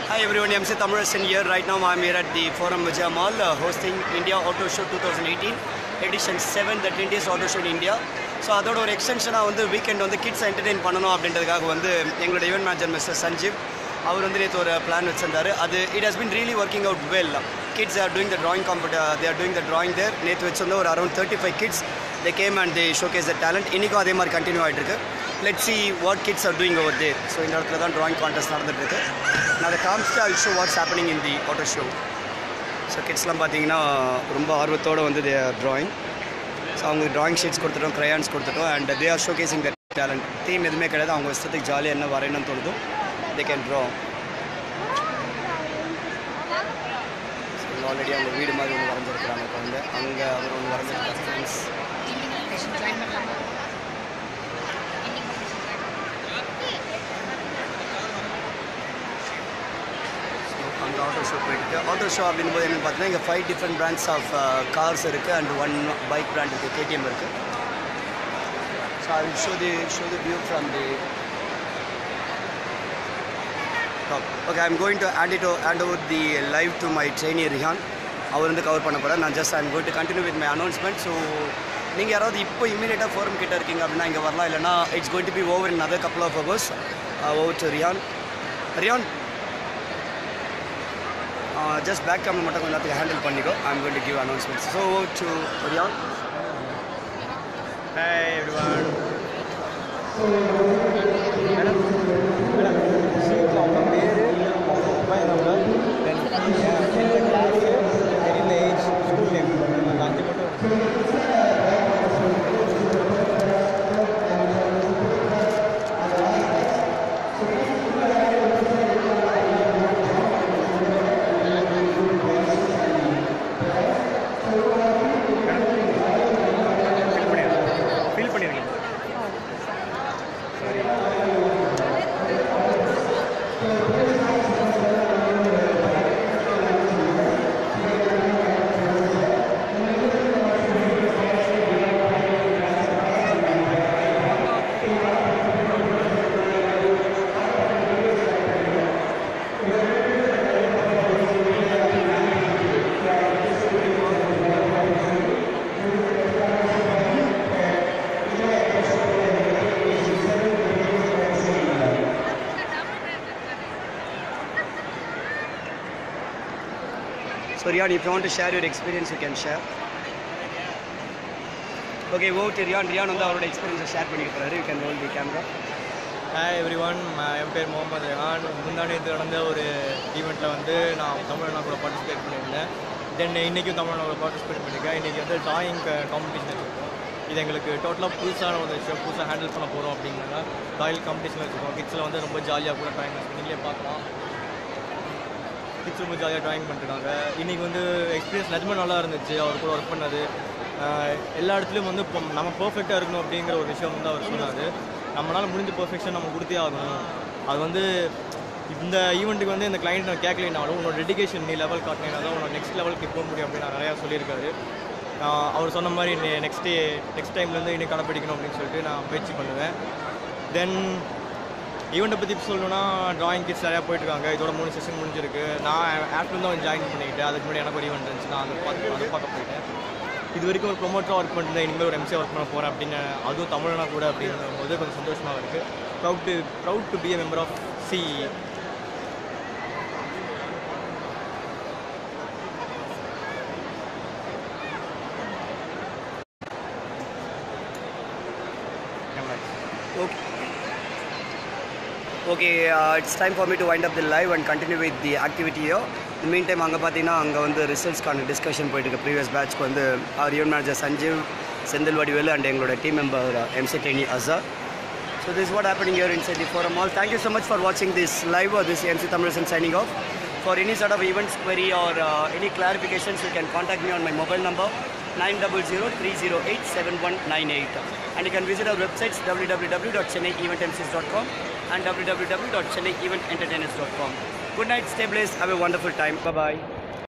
Hi everyone, MC Thamarasan here. Right now I'm here at the Forum Vijaya Mall uh, hosting India Auto Show 2018 edition 7 the 20th Auto Show in India. So அதோட ஒரு எக்ஸ்டென்ஷனாக வந்து weekend வந்து kids entertain பண்ணணும் அப்படின்றதுக்காக வந்து எங்களோட event manager mister Sanjeev அவர் வந்து நேற்று ஒரு பிளான் வச்சிருந்தாரு அது it has been really working out well kids are doing the drawing காம்பட they are doing the drawing there நேற்று வச்சிருந்த ஒரு around thirty five kids they came and they showcase the talent இன்றைக்கும் அதே மாதிரி continue ஆகிட்டு இருக்கு let see what kids are doing over there so இந்த இடத்துல தான் ட்ராயிங் கான்டெஸ்ட் நடந்துட்டு இருக்கு நான் அதை காமிச்சிட்டு I show what's happening in the auto show so கிட்ஸ்லாம் பார்த்தீங்கன்னா ரொம்ப ஆர்வத்தோடு வந்து தே ஆர் ட்ராயிங் ஸோ அவங்க ட்ராயிங் ஷீட்ஸ் கொடுத்துட்டோம் க்ரையான்ஸ் கொடுத்துட்டோம் and they are showcasing the talent theme எதுவுமே கிடையாது அவங்க இஷ்டத்துக்கு ஜாலியாக என்ன வரையணும்னு தோணுதோ தே கேன் ட்ரா ஆல்ரெடி அவங்க வீடு மாதிரி ஒன்று வரைஞ்சிருக்கிறாங்க இப்போ வந்து அங்கே அவர் ஒன்று வரைஞ்சிருக்காங்க ஃப்ரெண்ட்ஸ் அங்கே ஆட்டோ ஷோ போயிட்டு ஆட்டோ ஷோ அப்படின் போது என்னென்னு பார்த்தீங்கன்னா இங்கே five different brands of cars இருக்குது அண்ட் ஒன் பைக் பிராண்ட் இருக்குது கேடிஎம் இருக்குது so I will show the show the view from the top okay I'm going to hand it hand over the live to my trainee Rihan அவர் வந்து cover பண்ண போகிறார் நான் just I'm going to continue with my announcement so நீங்கள் யாராவது இப்போ இமீடியட்டாக forum கிட்ட இருக்கீங்க அப்படின்னா இங்கே வரலாம் இல்லைனா it's going to be over in other couple of hours over to Riyan Riyan just back camera மட்டும் கொஞ்சம் நேரத்துக்கு ஹேண்டில் பண்ணிக்கோ I'm going to give announcements so to Riyan Hi everyone. அவங்க பேர் அவங்க மொபைல் நம்பர் தென் எந்த கிளாஸ் என்ன ஏஜ் ஸ்கூல் நேம் அந்த அஞ்சு மட்டும் ஃபீல் பண்ணிருக்கீங்க so Riyan if you want to share your experience you can share okay okay Riyan Riyan வந்து அவரோட எக்ஸ்பீரியன்ஸை ஷேர் பண்ணிக்க போகிறாரு you can hold the camera hi everyone என் பேர் முகமது ரெஹான் முந்தானத்து நடந்த ஒரு ஈவெண்ட்டில் வந்து நான் தமிழ்நாடு கூட பார்ட்டிசிபேட் பண்ணியிருந்தேன் தென் இன்றைக்கும் தமிழ்நாடு கூட பார்ட்டிசிபேட் பண்ணியிருக்கேன் இன்றைக்கி வந்து ட்ராயிங் காம்படிஷன் வச்சுருக்கோம் இது எங்களுக்கு டோட்டலாக புதுசான ஒரு விஷயம் புதுசாக ஹேண்டில் பண்ண போகிறோம் அப்படிங்கிறத ட்ராயில் காம்படிஷன் வச்சுருக்கோம் கிட்ஸில் வந்து ரொம்ப ஜாலியாக கூட ட்ராயிங் நீங்களே பார்க்கலாம் கிட்ஸ் ரொம்ப ஜாலியாக ட்ராயிங் பண்ணிருக்காங்க இன்றைக்கி வந்து எக்ஸ்பீரியன்ஸ் நிஜமாக நல்லா இருந்துச்சு அவர் கூட ஒர்க் பண்ணது ஆஹ் எல்லா இடத்துலையும் வந்து இப்போ நம்ம பர்ஃபெக்டாக இருக்கணும் அப்படிங்கிற ஒரு விஷயம் வந்து அவர் சொன்னார் நம்மளால் முடிஞ்ச பர்ஃபெக்ஷன் நம்ம கொடுத்தே ஆகணும் அது வந்து இந்த ஈவெண்ட்டுக்கு வந்து இந்த கிளைண்ட் நான் கேட்கலைனாலும் உன்னோட டெடிகேஷன் நீ லெவல் காட்டினா தான் உன்னோட நெக்ஸ்ட் லெவலுக்கு போக முடியும் அப்படின்னு நான் நிறையா சொல்லியிருக்காரு ஆஹ் அவர் சொன்ன மாதிரி நெக்ஸ்ட் டே நெக்ஸ்ட் டைம்லேருந்து இன்னும் கடைப்பிடிக்கணும் அப்படின்னு சொல்லிட்டு நான் முயற்சி பண்ணுவேன் தென் ஈவெண்ட்டை பற்றி சொல்லணும்னா டிராயிங் கிட்ஸ் நிறையா போயிட்டுருக்காங்க இதோட மூணு செஷன் முடிஞ்சிருக்கு நான் ஆஃப்டர்நூன் தான் ஜாயின் பண்ணிக்கிட்டேன் அதுக்கு முன்னாடி எனக்கு ஒரு ஈவெண்ட் இருந்துச்சு நான் அதை பார்த்து அதை பார்க்க போயிட்டேன் இது வரைக்கும் ஒரு ப்ரொமோட்டராக ஒர்க் பண்ணிருந்தேன் இனிமேல் ஒரு எம்சியாக ஒர்க் பண்ண போகிறேன் அப்படின்னு அதுவும் தமிழ்னா கூட அப்படிங்கும் போது கொஞ்சம் சந்தோஷமாக இருக்குது proud to proud to be a member of சி Okay. Okay, uh, it's time for me to wind up the live and continue with the activity here. In the meantime, அங்கே பார்த்தீங்கன்னா அங்கே வந்து ரிசல்ட்ஸ்க்கான டிஸ்கஷன் போயிட்டு இருக்கு ப்ரீவியஸ் பேட்ச்க்கு வந்து அவர் யூன் மேனேஜர் சஞ்சீவ் செந்தில் வடிவேலு அண்ட் எங்களோட team member MC Denny Azhar so this what happening year in செடி for all thank you so much for வாட்சிங் this live or this MC Thamarasan signing off. For any sort of events query or uh, any clarifications, you can contact me on my mobile number 900-308-7198. And you can visit our websites www.chennaieventmcs.com and www.chennaievententertainers.com. Good night, stay blessed, have a wonderful time. Bye-bye.